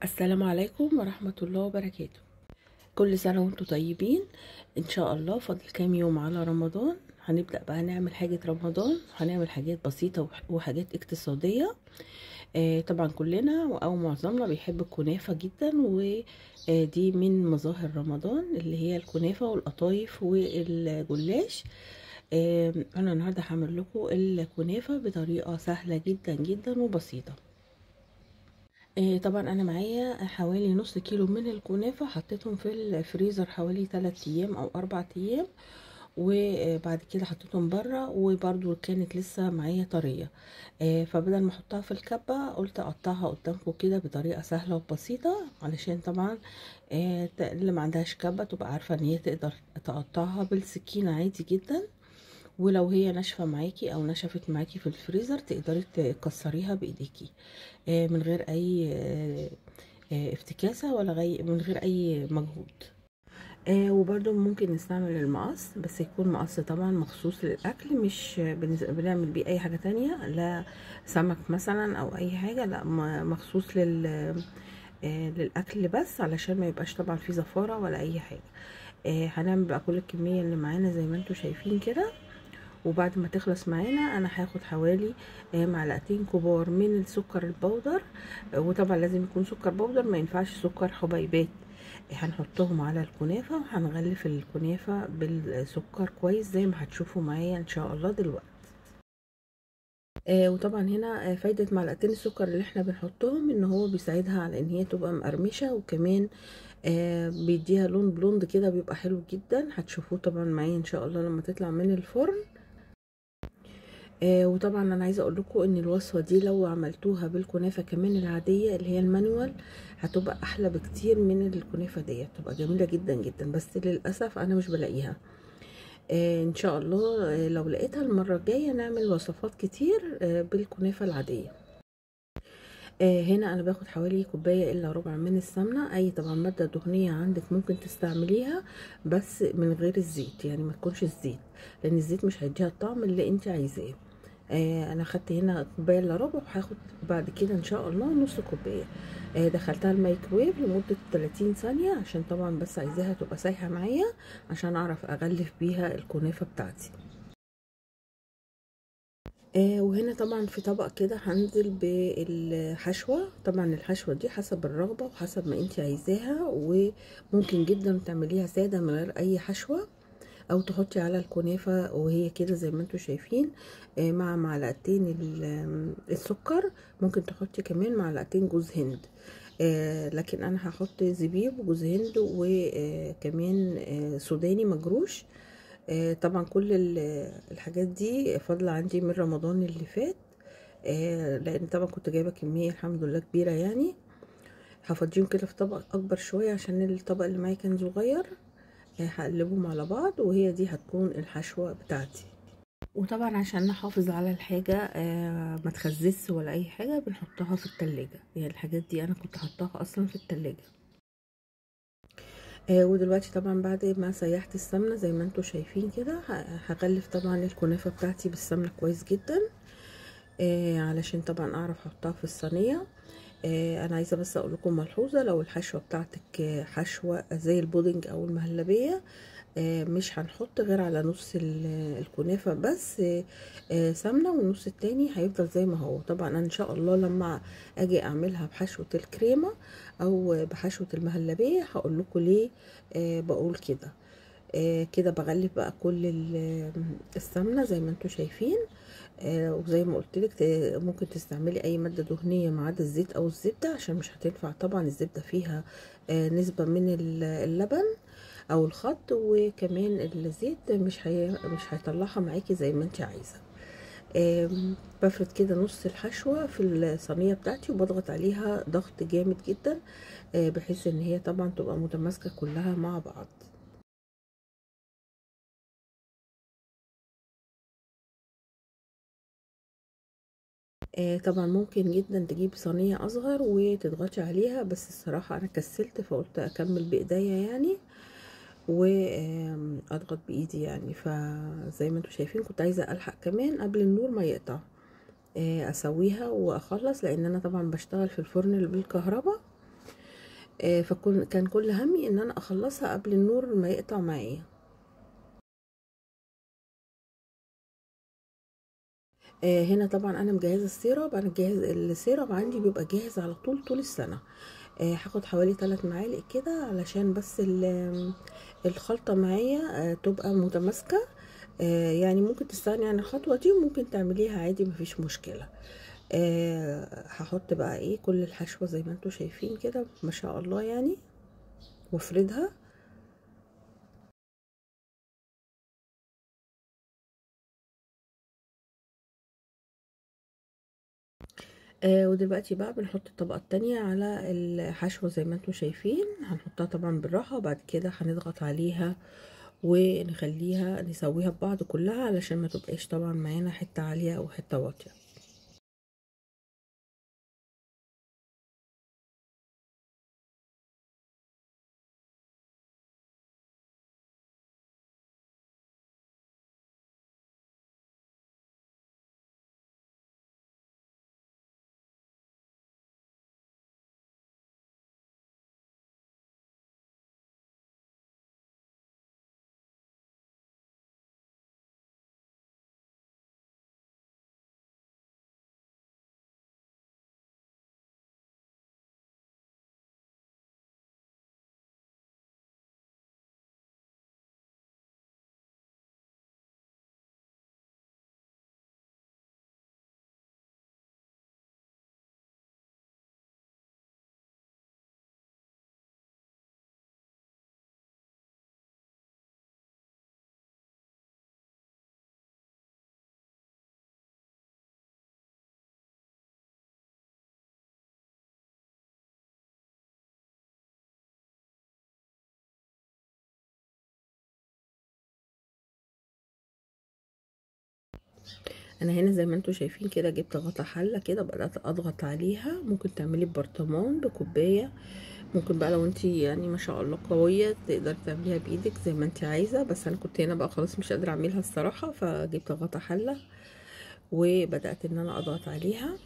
السلام عليكم ورحمة الله وبركاته كل سنة وانتم طيبين ان شاء الله فاضل كام يوم على رمضان هنبدأ بقى نعمل حاجة رمضان هنعمل حاجات بسيطة وح- وحاجات اقتصادية آه طبعا كلنا او معظمنا بيحب الكنافة جدا ودي من مظاهر رمضان اللي هي الكنافة والقطايف والجلاش آه انا النهاردة هعمل لكم الكنافة بطريقة سهلة جدا جدا وبسيطة آه، طبعا انا معايا حوالي نص كيلو من الكنافة حطيتهم في الفريزر حوالي 3 ايام او 4 ايام وبعد كده حطيتهم بره وبرده كانت لسه معايا طرية آه، فبدل ما احطها في الكبة قلت اقطعها قدامكم كده بطريقة سهلة وبسيطة علشان طبعا آه، اللي ما عندهاش كبة تبقى عارفة ان هي تقدر تقطعها بالسكينة عادي جدا ولو هي ناشفه معاكي او نشفت معاكي في الفريزر تقدري تكسريها بايديكي آه، من غير اي آه، آه، افتكاسه ولا غي من غير اي مجهود آه وبرده ممكن نستعمل المقص بس يكون مقص طبعا مخصوص للاكل مش بنز- بنعمل بيه اي حاجه تانية لا سمك مثلا او اي حاجه لا م- مخصوص لل آه للاكل بس علشان ما يبقاش طبعا فيه زفاره ولا اي حاجه آه هنعمل بقى كل الكميه اللي معانا زي ما انتم شايفين كده وبعد ما تخلص معانا انا هاخد حوالي آه، معلقتين كبار من السكر البودر آه، وطبعا لازم يكون سكر بودر ما ينفعش سكر حبيبات آه، هنحطهم على الكنافة وهنغلف الكنافة بالسكر كويس زي ما هتشوفوا معايا ان شاء الله دلوقتي آه وطبعا هنا آه فايدة معلقتين السكر اللي احنا بنحطهم ان هو بيساعدها على ان هي تبقى مقرمشة وكمان آه بيديها لون بلوند كده بيبقى حلو جدا هتشوفوه طبعا معايا ان شاء الله لما تطلع من الفرن آه وطبعا انا عايزه اقول لكم ان الوصفه دي لو عملتوها بالكنافه كمان العاديه اللي هي المانوال هتبقى احلى بكتير من الكنافه دي هتبقى جميله جدا جدا بس للاسف انا مش بلاقيها آه ان شاء الله آه لو لقيتها المره الجايه نعمل وصفات كتير آه بالكنافه العاديه آه هنا انا باخد حوالي كوبايه الا ربع من السمنه اي طبعا ماده دهنيه عندك ممكن تستعمليها بس من غير الزيت يعني ما تكونش الزيت لان الزيت مش هيديها الطعم اللي انت عايزاه آه انا خدت هنا كوبايه الا ربع وهاخد بعد كده ان شاء الله نص كوبايه آه دخلتها الميكرويف لمده 30 ثانيه عشان طبعا بس عايزاها تبقى سايحه معايا عشان اعرف اغلف بيها الكنافه بتاعتي آه وهنا طبعا في طبق كده هنزل بالحشوة طبعا الحشوة دي حسب الرغبة وحسب ما انت عايزاها وممكن جدا تعمليها سادة من غير اي حشوة او تحطي على الكنافة وهي كده زي ما انتم شايفين آه مع معلقتين ال- السكر ممكن تحطي كمان معلقتين جوز هند آه لكن انا هحط زبيب وجوز هند وكمان آه سوداني مجروش آه، طبعا كل ال- الحاجات دي فاضلة عندي من رمضان اللي فات آه، لان طبعا كنت جايبة كمية الحمد لله كبيرة يعني هفضيهم كده في طبق اكبر شوية عشان الطبق اللي معايا كان صغير آه، هقلبهم على بعض وهي دي هتكون الحشوة بتاعتي وطبعا عشان نحافظ على الحاجة آه، ما تخزس ولا اي حاجة بنحطها في التلاجة يعني الحاجات دي انا كنت حطاها اصلا في التلاجة آه ودلوقتي طبعا بعد ما سيحت السمنة زي ما انتم شايفين كده ه- هغلف طبعا الكنافة بتاعتي بالسمنة كويس جدا آه علشان طبعا اعرف احطها في الصينية آه انا عايزة بس اقول لكم ملحوظة لو الحشوة بتاعتك آه، حشوة زي البودنج او المهلبية آه مش هنحط غير على نص ال- الكنافة بس آه، آه، سمنة والنص التاني هيفضل زي ما هو طبعا انا ان شاء الله لما اجي اعملها بحشوة الكريمة او بحشوة المهلبية هقول لكم ليه آه بقول كده آه كده بغلف بقى كل ال- السمنة زي ما انتم شايفين آه وزي ما قلت لك ممكن تستعملي اي مادة دهنية ما عدا الزيت او الزبدة عشان مش هتنفع طبعا الزبدة فيها آه نسبة من ال- اللبن او الخط وكمان الزيت مش هي مش هيطلعها معاكي زي ما انت عايزة آم، بفرد كده نص الحشوة في الصينية بتاعتي وبضغط عليها ضغط جامد جدا آه، بحيث ان هي طبعا تبقى متماسكة كلها مع بعض آه، طبعا ممكن جدا تجيب صينية اصغر وتضغطي عليها بس الصراحة انا كسلت فقلت اكمل بايديا يعني واضغط بايدي يعني فزي ما انتم شايفين كنت عايزة الحق كمان قبل النور ما يقطع آه، اسويها واخلص لان انا طبعا بشتغل في الفرن اللي بالكهرباء آه فكان كل همي ان انا اخلصها قبل النور ما يقطع معايا آه هنا طبعا انا مجهزه السيرب انا جاهز السيرب عندي بيبقى جاهز على طول طول السنه آه هاخد حوالي 3 معالق كده علشان بس الخلطه معايا آه تبقى متماسكه آه يعني ممكن تستغني عن الخطوه دي وممكن تعمليها عادي مفيش مشكله آه هحط بقى ايه كل الحشوه زي ما انتم شايفين كده ما شاء الله يعني وافردها آه ودلوقتي بقى بنحط الطبقة التانية على الحشوة زي ما انتم شايفين هنحطها طبعا بالراحة وبعد كده هنضغط عليها ونخليها نسويها ببعض كلها علشان ما تبقاش طبعا معانا حتة عالية او حتة واطية انا هنا زي ما انتم شايفين كده جبت غطا حله كده بدات اضغط عليها ممكن تعملي ببرطمان بكوبايه ممكن بقى لو انت يعني ما شاء الله قويه تقدري تعمليها بايدك زي ما انت عايزه بس انا كنت هنا بقى خلاص مش قادره اعملها الصراحه فجبت غطا حله وبدات ان انا اضغط عليها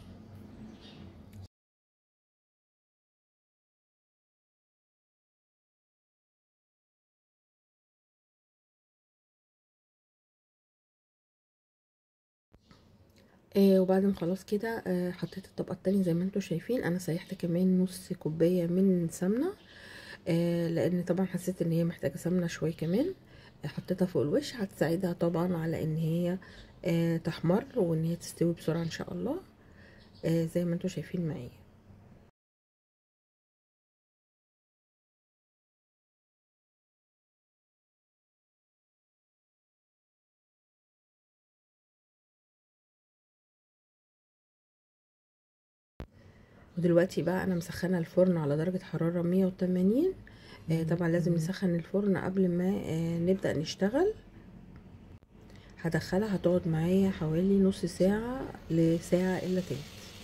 آه وبعد ما خلاص كده آه حطيت الطبقه التانية زي ما انتم شايفين انا سيحت كمان نص كوبايه من سمنه آه لان طبعا حسيت ان هي محتاجه سمنه شويه كمان آه حطيتها فوق الوش هتساعدها طبعا على ان هي آه تحمر وان هي تستوي بسرعه ان شاء الله آه زي ما انتم شايفين معايا ودلوقتي بقى انا مسخنه الفرن على درجه حراره 180 آه طبعا لازم نسخن الفرن قبل ما آه نبدا نشتغل هدخلها هتقعد معايا حوالي نص ساعه لساعه الا تلت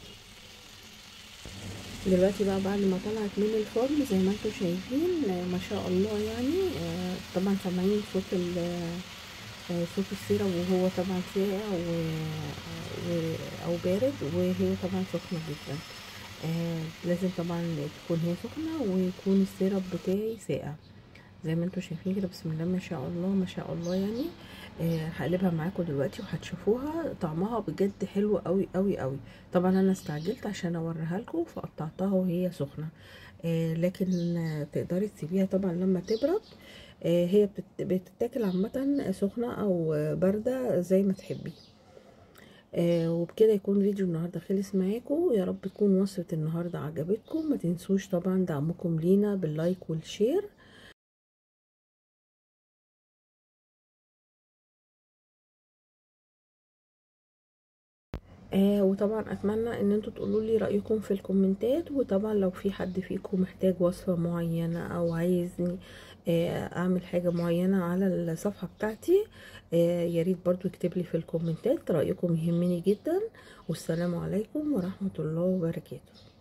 دلوقتي بقى بعد ما طلعت من الفرن زي ما انتم شايفين آه ما شاء الله يعني آه طبعا سامعين صوت صوت السيرة وهو طبعا ساقع و... و... او بارد وهي طبعا سخنه جدا آه لازم طبعا تكون هي سخنه ويكون السيرب بتاعي ساقع زي ما انتم شايفين كده بسم الله ما شاء الله ما شاء الله يعني آه هقلبها معاكم دلوقتي وهتشوفوها طعمها بجد حلو قوي قوي قوي طبعا انا استعجلت عشان اوريها لكم فقطعتها وهي سخنه آه لكن آه تقدري تسيبيها طبعا لما تبرد آه هي بتتاكل عامه سخنه او بارده زي ما تحبي آه وبكده يكون فيديو النهارده خلص معاكم يا رب تكون وصفه النهارده عجبتكم ما تنسوش طبعا دعمكم لينا باللايك والشير آه وطبعا اتمنى ان انتوا تقولوا لي رايكم في الكومنتات وطبعا لو في حد فيكم محتاج وصفه معينه او عايزني آه اعمل حاجه معينه على الصفحه بتاعتي آه يا ريت برضو يكتب لي في الكومنتات رايكم يهمني جدا والسلام عليكم ورحمه الله وبركاته